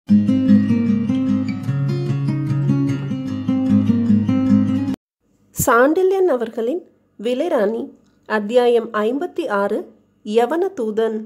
சாண்டில்யன் அவர்களின் விலைராணி அத்தியாயம் ஐம்பத்தி ஆறு யவன தூதன்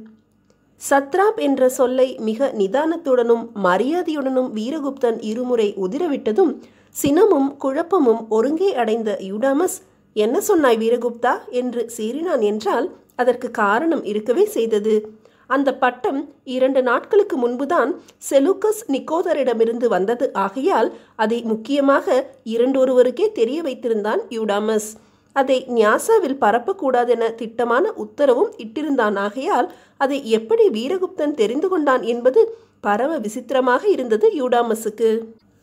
சத்ராப் என்ற சொல்லை மிக நிதானத்துடனும் மரியாதையுடனும் வீரகுப்தன் இருமுறை உதிரவிட்டதும் சினமும் குழப்பமும் ஒருங்கே அடைந்த யூடாமஸ் என்ன சொன்னாய் வீரகுப்தா என்று சீறினான் என்றால் அதற்கு காரணம் இருக்கவே செய்தது அந்த பட்டம் இரண்டு நாட்களுக்கு முன்புதான் செலூக்கஸ் நிக்கோதரிடமிருந்து வந்தது ஆகையால் அதை முக்கியமாக இரண்டொருவருக்கே தெரிய வைத்திருந்தான் யூடாமஸ் அதை நியாசாவில் பரப்பக்கூடாதென திட்டமான உத்தரவும் இட்டிருந்தான் ஆகையால் அதை எப்படி வீரகுப்தன் தெரிந்து கொண்டான் என்பது பரம விசித்திரமாக இருந்தது யூடாமஸுக்கு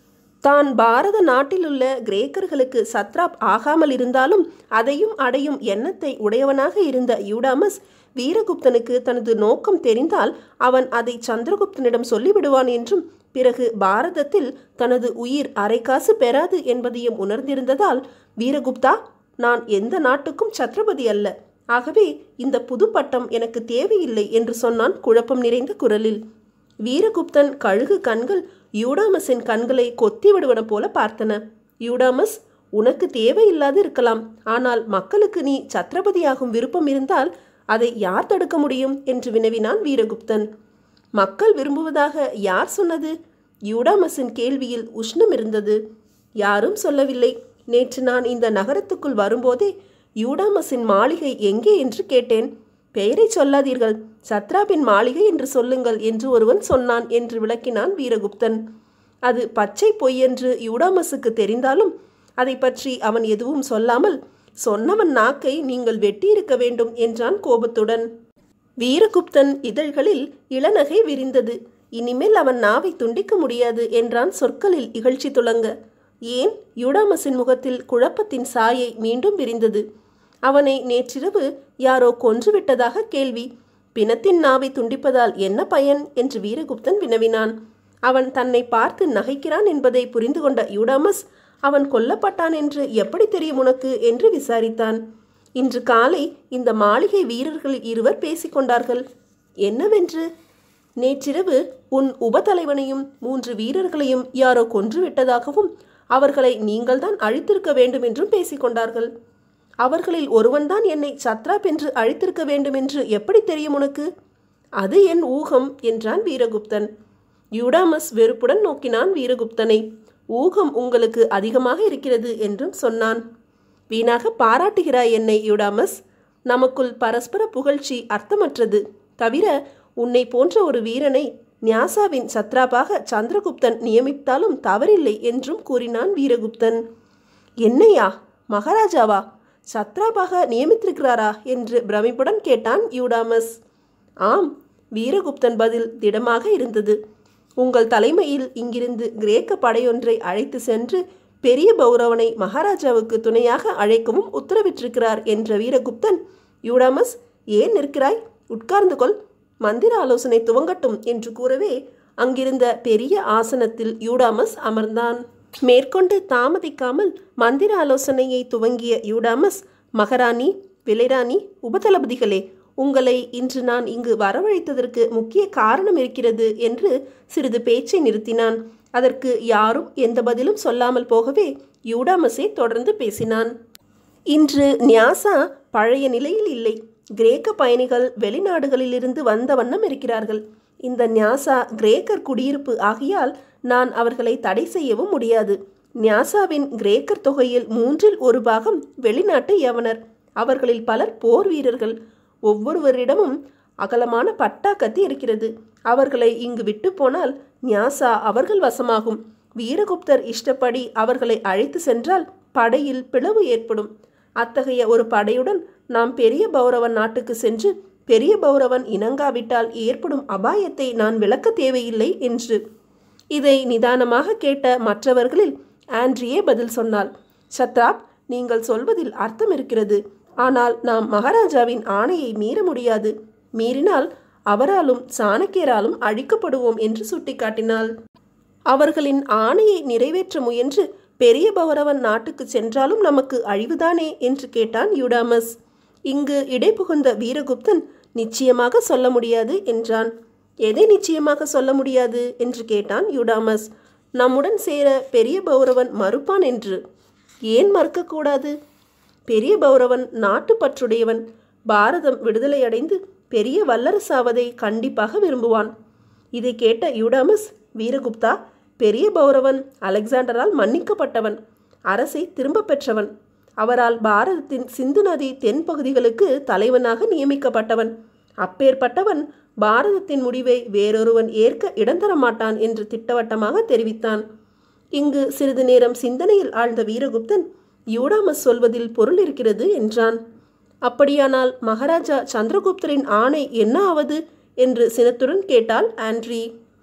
தான் பாரத நாட்டிலுள்ள கிரேக்கர்களுக்கு சத்ராப் ஆகாமல் இருந்தாலும் அதையும் அடையும் எண்ணத்தை உடையவனாக இருந்த யூடாமஸ் வீரகுப்தனுக்கு தனது நோக்கம் தெரிந்தால் அவன் அதை சந்திரகுப்தனிடம் சொல்லிவிடுவான் என்றும் பிறகு பாரதத்தில் தனது உயிர் அரைக்காசு பெறாது என்பதையும் உணர்ந்திருந்ததால் வீரகுப்தா நான் எந்த நாட்டுக்கும் சத்ரபதி அல்ல ஆகவே இந்த புது பட்டம் எனக்கு தேவையில்லை என்று சொன்னான் குழப்பம் நிறைந்த குரலில் வீரகுப்தன் கழுகு கண்கள் யூடாமஸின் கண்களை கொத்தி விடுவன போல பார்த்தன யூடாமஸ் உனக்கு தேவையில்லாது இருக்கலாம் ஆனால் மக்களுக்கு நீ சத்ரபதியாகும் விருப்பம் இருந்தால் அதை யார் தடுக்க முடியும் என்று வினவினான் வீரகுப்தன் மக்கள் விரும்புவதாக யார் சொன்னது யூடாமஸின் கேள்வியில் உஷ்ணம் இருந்தது யாரும் சொல்லவில்லை நேற்று நான் இந்த நகரத்துக்குள் வரும்போதே யூடாமஸின் மாளிகை எங்கே என்று கேட்டேன் பெயரை சொல்லாதீர்கள் சத்ராபின் மாளிகை என்று சொல்லுங்கள் என்று ஒருவன் சொன்னான் என்று விளக்கினான் வீரகுப்தன் அது பச்சை பொய் என்று யூடாமஸுக்கு தெரிந்தாலும் அதை பற்றி அவன் எதுவும் சொல்லாமல் சொன்னவன் நாக்கை நீங்கள் வெட்டியிருக்க வேண்டும் என்றான் கோபத்துடன் வீரகுப்தன் இதழ்களில் இளநகை விரிந்தது இனிமேல் அவன் நாவை துண்டிக்க முடியாது என்றான் சொற்களில் இகழ்ச்சி துளங்க ஏன் யூடாமஸின் முகத்தில் குழப்பத்தின் சாயை மீண்டும் விரிந்தது அவனை நேற்றிரவு யாரோ கொன்றுவிட்டதாக கேள்வி பிணத்தின் நாவை துண்டிப்பதால் என்ன பயன் என்று வீரகுப்தன் வினவினான் அவன் தன்னை பார்த்து நகைக்கிறான் என்பதை புரிந்து கொண்ட யூடாமஸ் அவன் கொல்லப்பட்டான் என்று எப்படி தெரியும் உனக்கு என்று விசாரித்தான் இன்று காலை இந்த மாளிகை வீரர்கள் இருவர் பேசிக்கொண்டார்கள் என்னவென்று நேற்றிரவு உன் உபதலைவனையும் மூன்று வீரர்களையும் யாரோ கொன்றுவிட்டதாகவும் அவர்களை நீங்கள்தான் அழித்திருக்க வேண்டும் என்றும் பேசிக்கொண்டார்கள் அவர்களில் ஒருவன்தான் என்னை சத்ராப் என்று அழித்திருக்க வேண்டும் என்று எப்படி தெரியும் உனக்கு அது என் ஊகம் என்றான் வீரகுப்தன் யூடாமஸ் வெறுப்புடன் நோக்கினான் வீரகுப்தனை ஊகம் உங்களுக்கு அதிகமாக இருக்கிறது என்றும் சொன்னான் வீணாக பாராட்டுகிறாய் என்னை யூடாமஸ் நமக்குள் பரஸ்பர புகழ்ச்சி அர்த்தமற்றது தவிர உன்னை போன்ற ஒரு வீரனை நியாசாவின் சத்ராபாக சந்திரகுப்தன் நியமித்தாலும் தவறில்லை என்றும் கூறினான் வீரகுப்தன் என்னையா மகாராஜாவா சத்ராபாக நியமித்திருக்கிறாரா என்று பிரமிப்புடன் கேட்டான் யூடாமஸ் ஆம் வீரகுப்தன் பதில் திடமாக இருந்தது உங்கள் தலைமையில் இங்கிருந்து கிரேக்க படையொன்றை அழைத்து சென்று பெரிய பௌரவனை மகாராஜாவுக்கு துணையாக அழைக்கவும் உத்தரவிட்டிருக்கிறார் என்ற வீரகுப்தன் யூடாமஸ் ஏன் நிற்கிறாய் உட்கார்ந்து கொள் மந்திர ஆலோசனை துவங்கட்டும் என்று கூறவே அங்கிருந்த பெரிய ஆசனத்தில் யூடாமஸ் அமர்ந்தான் மேற்கொண்டு தாமதிக்காமல் மந்திர ஆலோசனையை துவங்கிய யூடாமஸ் மகாராணி விலைராணி உபதளபதிகளே உங்களை இன்று நான் இங்கு வரவழைத்ததற்கு முக்கிய காரணம் இருக்கிறது என்று சிறிது பேச்சை நிறுத்தினான் அதற்கு யாரும் எந்த பதிலும் சொல்லாமல் போகவே யூடாமஸே தொடர்ந்து பேசினான் இன்று நியாசா பழைய நிலையில் இல்லை கிரேக்க பயணிகள் வெளிநாடுகளிலிருந்து வந்த வண்ணம் இருக்கிறார்கள் இந்த நியாசா கிரேக்கர் குடியிருப்பு ஆகியால் நான் அவர்களை தடை செய்யவும் முடியாது நியாசாவின் கிரேக்கர் தொகையில் மூன்றில் ஒரு பாகம் வெளிநாட்டு யவனர் அவர்களில் பலர் போர் வீரர்கள் ஒவ்வொருவரிடமும் அகலமான பட்டா கத்தி இருக்கிறது அவர்களை இங்கு விட்டு போனால் நியாசா அவர்கள் வசமாகும் வீரகுப்தர் இஷ்டப்படி அவர்களை அழைத்து சென்றால் படையில் பிளவு ஏற்படும் அத்தகைய ஒரு படையுடன் நாம் பெரிய பௌரவன் நாட்டுக்கு சென்று பெரிய பௌரவன் இணங்காவிட்டால் ஏற்படும் அபாயத்தை நான் விளக்க தேவையில்லை என்று இதை நிதானமாக கேட்ட மற்றவர்களில் ஆண்ட்ரியே பதில் சொன்னாள் சத்ராப் நீங்கள் சொல்வதில் அர்த்தம் இருக்கிறது ஆனால் நாம் மகாராஜாவின் ஆணையை மீற முடியாது மீறினால் அவராலும் சாணக்கியராலும் அழிக்கப்படுவோம் என்று சுட்டிக்காட்டினாள் அவர்களின் ஆணையை நிறைவேற்ற முயன்று பெரிய பௌரவன் நாட்டுக்கு சென்றாலும் நமக்கு அழிவுதானே என்று கேட்டான் யூடாமஸ் இங்கு இடைபுகுந்த வீரகுப்தன் நிச்சயமாக சொல்ல முடியாது என்றான் எதை நிச்சயமாக சொல்ல முடியாது என்று கேட்டான் யூடாமஸ் நம்முடன் சேர பெரிய பௌரவன் மறுப்பான் என்று ஏன் மறுக்கக்கூடாது பெரிய பௌரவன் நாட்டுப்பற்றுடையவன் பாரதம் விடுதலையடைந்து பெரிய வல்லரசாவதை கண்டிப்பாக விரும்புவான் இதை கேட்ட யூடாமஸ் வீரகுப்தா பெரிய பௌரவன் அலெக்சாண்டரால் மன்னிக்கப்பட்டவன் அரசை திரும்பப் பெற்றவன் அவரால் பாரதத்தின் சிந்து நதி தென்பகுதிகளுக்கு தலைவனாக நியமிக்கப்பட்டவன் அப்பேற்பட்டவன் பாரதத்தின் முடிவை வேறொருவன் ஏற்க இடந்தர மாட்டான் என்று திட்டவட்டமாக தெரிவித்தான் இங்கு சிறிது நேரம் சிந்தனையில் ஆழ்ந்த வீரகுப்தன் யூடாமஸ் சொல்வதில் பொருள் இருக்கிறது என்றான் அப்படியானால் மகாராஜா சந்திரகுப்தரின் ஆணை என்ன ஆவது என்று சினத்துடன் கேட்டாள் ஆண்ட்ரி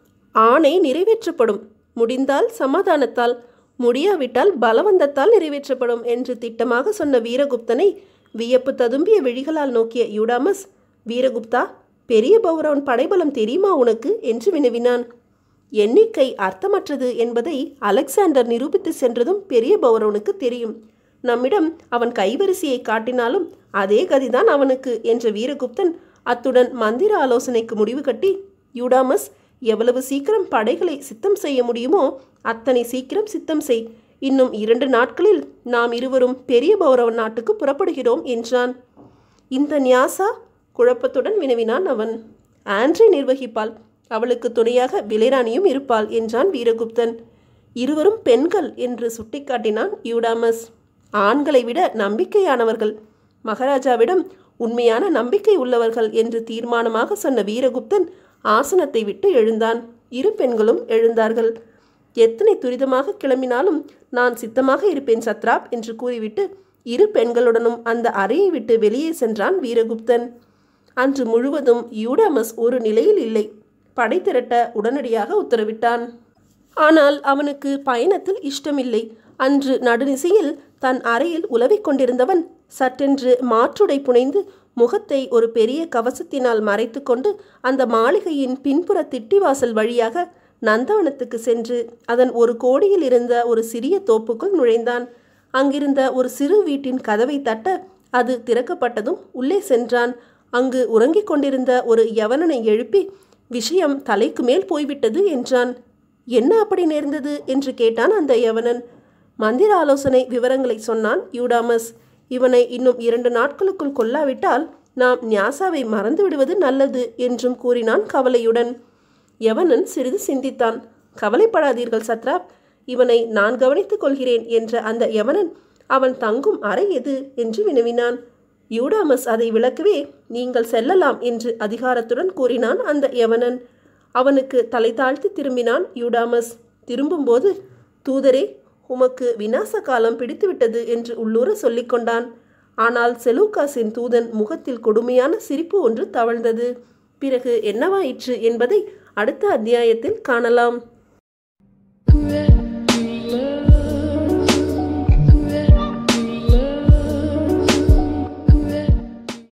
ஆணை நிறைவேற்றப்படும் முடிந்தால் சமாதானத்தால் முடியாவிட்டால் பலவந்தத்தால் நிறைவேற்றப்படும் என்று திட்டமாக சொன்ன வீரகுப்தனை வியப்பு ததும்பிய விழிகளால் நோக்கிய யூடாமஸ் வீரகுப்தா பெரிய பௌரவன் படைபலம் தெரியுமா உனக்கு என்று வினவினான் எண்ணிக்கை அர்த்தமற்றது என்பதை அலெக்சாண்டர் நிரூபித்து சென்றதும் பெரிய பௌரவனுக்கு தெரியும் நம்மிடம் அவன் கைவரிசையை காட்டினாலும் அதே கதிதான் அவனுக்கு என்ற வீரகுப்தன் அத்துடன் மந்திர ஆலோசனைக்கு முடிவு கட்டி யூடாமஸ் எவ்வளவு சீக்கிரம் படைகளை சித்தம் செய்ய முடியுமோ அத்தனை சீக்கிரம் சித்தம் செய் இன்னும் இரண்டு நாட்களில் நாம் இருவரும் பெரிய பௌரவன் நாட்டுக்கு புறப்படுகிறோம் என்றான் இந்த நியாசா குழப்பத்துடன் வினவினான் அவன் ஆண்ட்ரி நிர்வகிப்பாள் அவளுக்கு துணையாக விலைராணியும் இருப்பாள் என்றான் வீரகுப்தன் இருவரும் பெண்கள் என்று சுட்டிக்காட்டினான் யூடாமஸ் ஆண்களை விட நம்பிக்கையானவர்கள் மகாராஜாவிடம் உண்மையான நம்பிக்கை உள்ளவர்கள் என்று தீர்மானமாக சொன்ன வீரகுப்தன் ஆசனத்தை விட்டு எழுந்தான் இரு பெண்களும் எழுந்தார்கள் எத்தனை துரிதமாக கிளம்பினாலும் நான் சித்தமாக இருப்பேன் சத்ராப் என்று கூறிவிட்டு இரு பெண்களுடனும் அந்த அறையை விட்டு வெளியே சென்றான் வீரகுப்தன் அன்று முழுவதும் யூடாமஸ் ஒரு நிலையில் இல்லை படை திரட்ட உடனடியாக உத்தரவிட்டான் ஆனால் அவனுக்கு பயணத்தில் இஷ்டமில்லை அன்று நடுநிசையில் தன் அறையில் உலவிக் கொண்டிருந்தவன் சட்டென்று மாற்றுடை புனைந்து முகத்தை ஒரு பெரிய கவசத்தினால் மறைத்துக்கொண்டு அந்த மாளிகையின் பின்புற திட்டிவாசல் வழியாக நந்தவனத்துக்கு சென்று அதன் ஒரு கோடியில் இருந்த ஒரு சிறிய தோப்புக்குள் நுழைந்தான் அங்கிருந்த ஒரு சிறு வீட்டின் கதவை தட்ட அது திறக்கப்பட்டதும் உள்ளே சென்றான் அங்கு உறங்கிக் கொண்டிருந்த ஒரு யவனனை எழுப்பி விஷயம் தலைக்கு மேல் போய்விட்டது என்றான் என்ன அப்படி நேர்ந்தது என்று கேட்டான் அந்த யவனன் மந்திர ஆலோசனை விவரங்களை சொன்னான் யூடாமஸ் இவனை இன்னும் இரண்டு நாட்களுக்குள் கொல்லாவிட்டால் நாம் ஞாசாவை மறந்து விடுவது நல்லது என்றும் கூறினான் கவலையுடன் யவனன் சிறிது சிந்தித்தான் கவலைப்படாதீர்கள் சத்ராப் இவனை நான் கவனித்துக் கொள்கிறேன் என்ற அந்த யவனன் அவன் தங்கும் அறை எது என்று வினவினான் யூடாமஸ் அதை விளக்கவே நீங்கள் செல்லலாம் என்று அதிகாரத்துடன் கூறினான் அந்த யவனன் அவனுக்கு தலை தாழ்த்தி திரும்பினான் யூடாமஸ் திரும்பும்போது தூதரே உமக்கு விநாச காலம் பிடித்துவிட்டது என்று உள்ளூர சொல்லிக்கொண்டான் ஆனால் செலூகாஸின் தூதன் முகத்தில் கொடுமையான சிரிப்பு ஒன்று தவழ்ந்தது பிறகு என்னவாயிற்று என்பதை அடுத்த அத்தியாயத்தில் காணலாம்